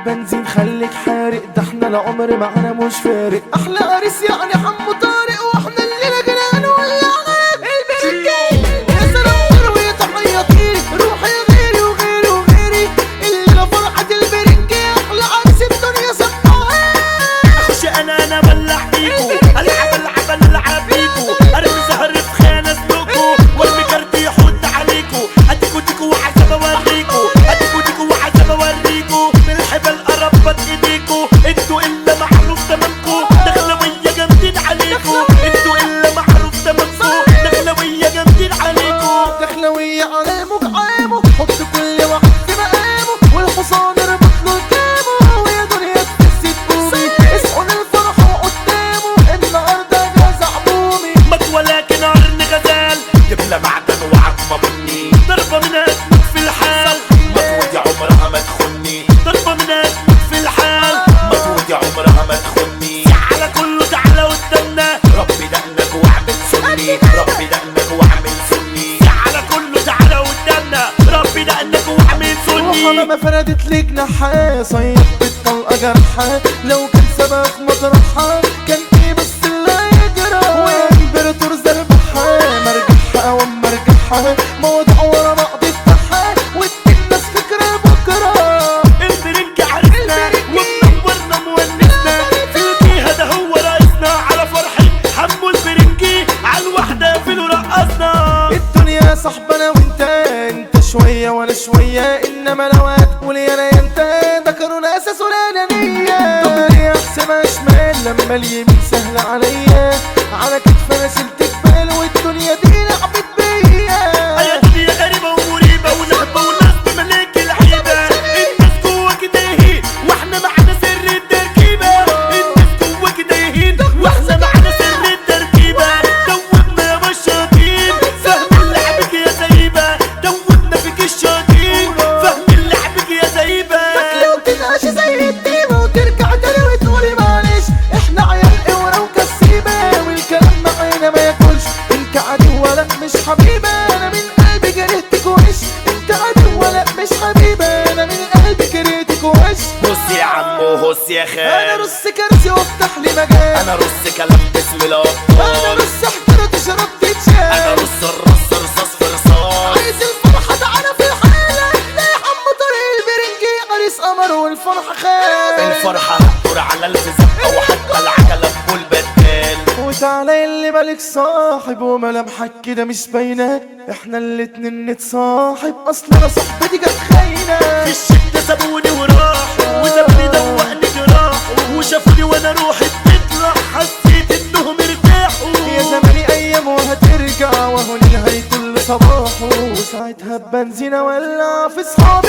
البنزين خليك حارق ده احنا العمر معانا مش فارق احلى عريس يعني حمو طارق واحنا اللي جنان ولا غاب البركة يا سلام ويا تحية طيري روحي غيري وغيري وغيري الليلة فرحة البركة احلى عريس الدنيا سبحان اخش انا انا ولع بيكو العب العب العب بيكو ارمي زهر في خانه سلوكو وارمي كارتي يحط عليكو اديكو ديكو وعزب اوريكو اديكو ديكو وعزب اوريكو من الحبل قربت ايديكو انتوا الا معروف تمامكو دخلوية جامدين عليكو انتوا الا معروف تمامكو دخلوية جامدين عليكو دخلوية على مقعامه حط كل واحد في مقامه والحصان اربط له الكامه ويا دنيا تنسي تقومي اسعوا للفرح وقدامه النهارده جاز عمومي مك ولكن عرن غزال جبنا معدن وعظمة بني ضربة منها تموت في الحال مطوتي عمرها ما تخني ضربة منها تموت في الحال مطوتي عمرها ما تخني تعالى كله تعالى قدامنا ربي دقنك واعمل سني ربي دقنك واعمل سني تعالى كله تعالى قدامنا ربي دقنك واعمل روحها سني ما فردت لي جناحها صيد بالطلقة جرحها لو كان سبب مطرحها كان ايه بس اللي يجرى وامبراطور زربحها مرجحها واما رجعها موضوع ورا بعض افتحها وادي الناس فكرة بكرة البرنج عرفنا ومنورنا مونسنا في الجهة ده هو رئيسنا على فرحي حمو البرنجي على الوحدة في رقصنا الدنيا صاحبنا وانت انت شوية وانا شوية انما لو هتقول يا انا يا انت ده قانون اساس الانانية دغري احسبها شمال لما اليمين سهل عليا على كتف انا شلت جبال والدنيا دي لعبت بيا يا دنيا غريبة ومريبة ونهبة وناس بملاك العيبة الناس جوا كده يهين واحنا معانا سر التركيبة الناس جوا كده يهين واحنا معانا سر التركيبة دوبنا يا بشاطين فاهم لعبك يا زيبة دوبنا فيك الشاطين فاهم لعبك يا زيبة لو تنعش زي الديمة وترجع تاني وتقولي معلش احنا عيال قورة وكسيبة والكلام معانا ما ياكلش انت عدو ولا مش حبيبة انا من قلبي كرهتك وش انت عدو ولا مش حبيبة انا من قلبي كرهتك وش هس يا عمو هس يا انا خال رص كرسي وافتح لي مجال انا رص كلام باسم انا الابطال رص احترى تشرب انا تتشال رص الرص رصاص في رصاص عايز الفرحة تعالى في الحالة لا يا عم طريق البرنجي عريس قمر والفرحة خال الفرحة هتدور على الفزقة وحتى العجلة والبدال وتعالى اللي مالك صاحب وملامحك كده مش باينة احنا الاتنين نتصاحب اصل انا صاحبتي كانت خاينة في الشدة سابوني وراحوا وسابني دوقني جراح وشافوني وانا روحي بتطلع حسيت انهم ارتاحوا يا زماني ايام وهترجع وهو نهاية كل صباحه وساعتها بنزين ولع في صحابي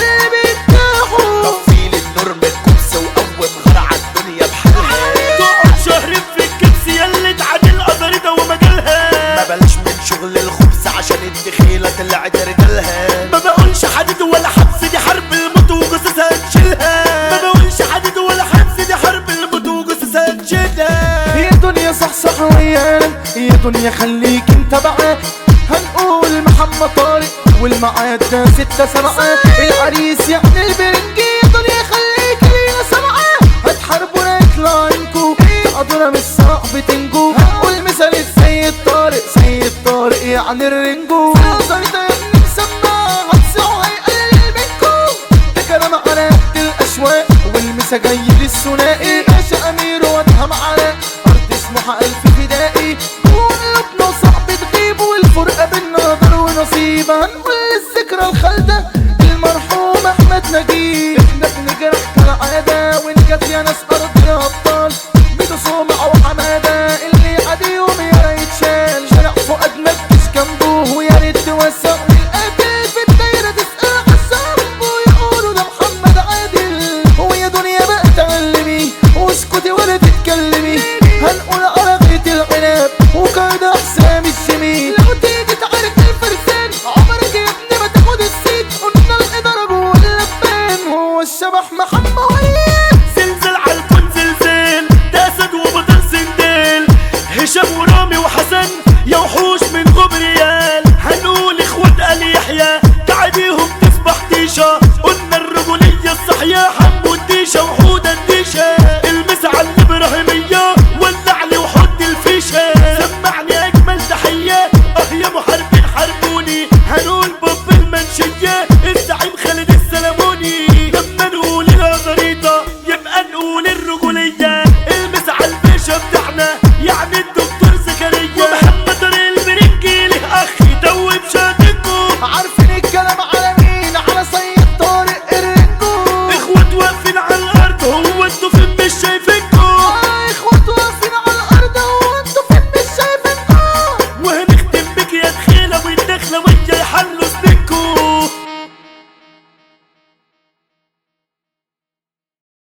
بيرتاحوا طفيل النور من الكبس وقوم غرع الدنيا بحالها تقعد شهر في الكبس يلي تعادل قدرتها ومجالها ما بلاش من شغل الخبز عشان الدخيلة طلعت رجالها ما بقولش حديد ولا حبس دي حرب الموت وجثثها نشيلها ما بقولش حديد ولا حبس دي حرب الموت وجثثها نشيلها يا دنيا صحصح ويانا يا دنيا خليك انت بقى هنقول محمد طارق والمعاد ده ستة سبعة العريس يعني البرنجي يا دنيا خليك لينا سبعة هتحاربونا يطلع عينكو تقعدونا مش صعب تنجو هنقول مثال السيد طارق سيد طارق يعني الرنجو نقدر ده يا ابني مسمع هتسعوا هيقلل منكو ده كلام على قد الاشواق والمسا جاي للثنائي باشا امير وادهم على ارض سموحه الف فدائي قلوبنا صعب تغيب والفرقه بينا نظر ونصيب هنقول الذكرى الخالده المرحوم احمد نجيب احنا بنجرح كالعاده ونجت يا ناس ارضنا ابطال بيتو صومع وحماده اللي عاديهم يا ريت شال شارع فؤاد مكش جنبه ويا ريت توسع القاتل في الدايره تسال عالصنب ويقولوا ده محمد عادل هو يا دنيا بقى تعلمي واسكتي ولا تتكلمي هنقول على غيط العنب وكاد حسام الجميل لو تيجي تعارك الفرسان عمرك يا ابني ما تاخد السيت قلنا الاداره جوه اللبان هو الشبح محمد وليد زلزال عالكون زلزال ده اسد وبطل سندال هشام ورامي وحسن يا وحوش من غبريال هنقول اخوات ال يحيى تعديهم تسبح تيشا قلنا الرجولية الصحية حمو الدين الديشة وحودة الديشة